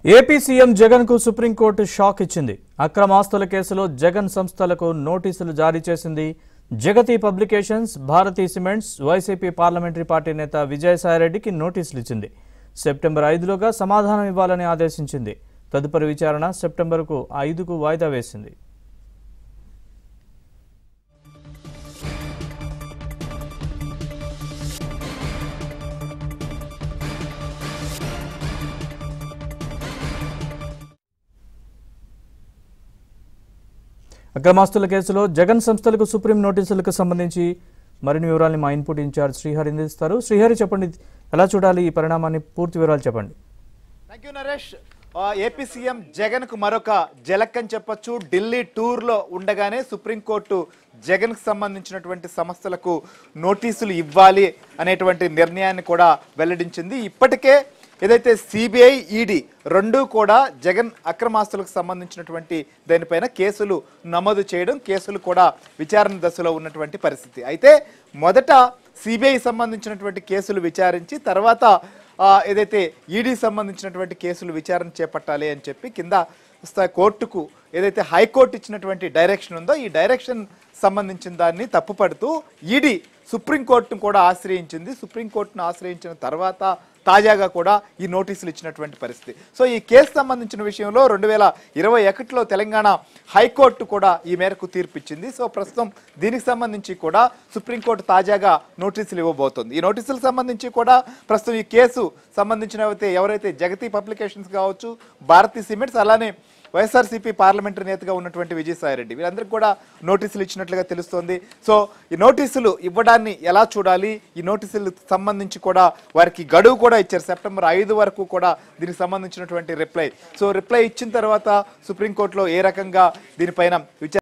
AP CM Jagan కు supreme court shock ఇచ్చింది అక్రమాస్తుల కేసులో జగన్ సంస్థలకు నోటీసులు జారీ చేసింది Jagati publications Bharathi cements YCP parliamentary party నేత విజయసాయిరెడ్డికి నోటీసులు ఇచ్చింది సెప్టెంబర్ ఐదులోగా సమాధానం ఇవ్వాలని ఆదేశించింది తదుపరి విచారణ సెప్టెంబర్కు ఐదుకు వాయిదా వేసింది అక్రమాస్తుల కేసులో జగన్ సంస్థలకు సుప్రీం నోటీసులకు సంబంధించి మరిన్ని వివరాలని మా ఇన్పుట్ ఇన్ఛార్జ్ శ్రీహరి అందిస్తారు శ్రీహరి చెప్పండి ఎలా చూడాలి ఈ పరిణామాన్ని పూర్తి వివరాలు చెప్పండి థ్యాంక్ యూ నరేష్ ఆ, ఏపీ సీఎం జగన్ కు మరొక జలక్ అని చెప్పొచ్చు ఢిల్లీ టూర్ లో ఉండగానే సుప్రీంకోర్టు జగన్ కు సంబంధించినటువంటి సంస్థలకు నోటీసులు ఇవ్వాలి అనేటువంటి నిర్ణయాన్ని కూడా వెల్లడించింది ఇప్పటికే ఏదైతే సిబిఐ ఈడీ రెండు కూడా జగన్ అక్రమాస్తులకు సంబంధించినటువంటి దానిపైన కేసులు నమోదు చేయడం కేసులు కూడా విచారణ దశలో ఉన్నటువంటి పరిస్థితి అయితే మొదట సిబిఐ సంబంధించినటువంటి కేసులు విచారించి తర్వాత ఆ, ఏదైతే ఈడీ సంబంధించినటువంటి కేసులు విచారణ చేపట్టాలి అని చెప్పి కింద స్థాయి కోర్టుకు ఏదైతే హైకోర్టు ఇచ్చినటువంటి డైరెక్షన్ ఉందో ఈ డైరెక్షన్ సంబంధించిన దాన్ని తప్పుపడుతూ ఈడీ సుప్రీంకోర్టును కూడా ఆశ్రయించింది సుప్రీంకోర్టును ఆశ్రయించిన తర్వాత తాజాగా కూడా ఈ నోటీసులు ఇచ్చినటువంటి పరిస్థితి సో ఈ కేసు సంబంధించిన విషయంలో రెండు వేల ఇరవై ఒకటిలో తెలంగాణ హైకోర్టు కూడా ఈ మేరకు తీర్పు ఇచ్చింది సో ప్రస్తుతం దీనికి సంబంధించి కూడా సుప్రీంకోర్టు తాజాగా నోటీసులు ఇవ్వబోతోంది ఈ నోటీసులకు సంబంధించి కూడా ప్రస్తుతం ఈ కేసు సంబంధించిన ఎవరైతే జగతి పబ్లికేషన్స్ కావచ్చు భారతీ సిమెంట్స్ అలానే వైఎస్ఆర్సీపీ పార్లమెంటరీ నేతగా ఉన్నటువంటి విజయసాయిరెడ్డి వీరందరికీ కూడా నోటీసులు ఇచ్చినట్లుగా తెలుస్తోంది సో ఈ నోటీసులు ఇవ్వడాన్ని ఎలా చూడాలి ఈ నోటీసులు సంబంధించి కూడా వారికి గడువు కూడా ఇచ్చారు సెప్టెంబర్ ఐదు వరకు కూడా దీనికి సంబంధించినటువంటి రిప్లై సో రిప్లై ఇచ్చిన తర్వాత సుప్రీంకోర్టులో ఏ రకంగా దీనిపైన విచారణ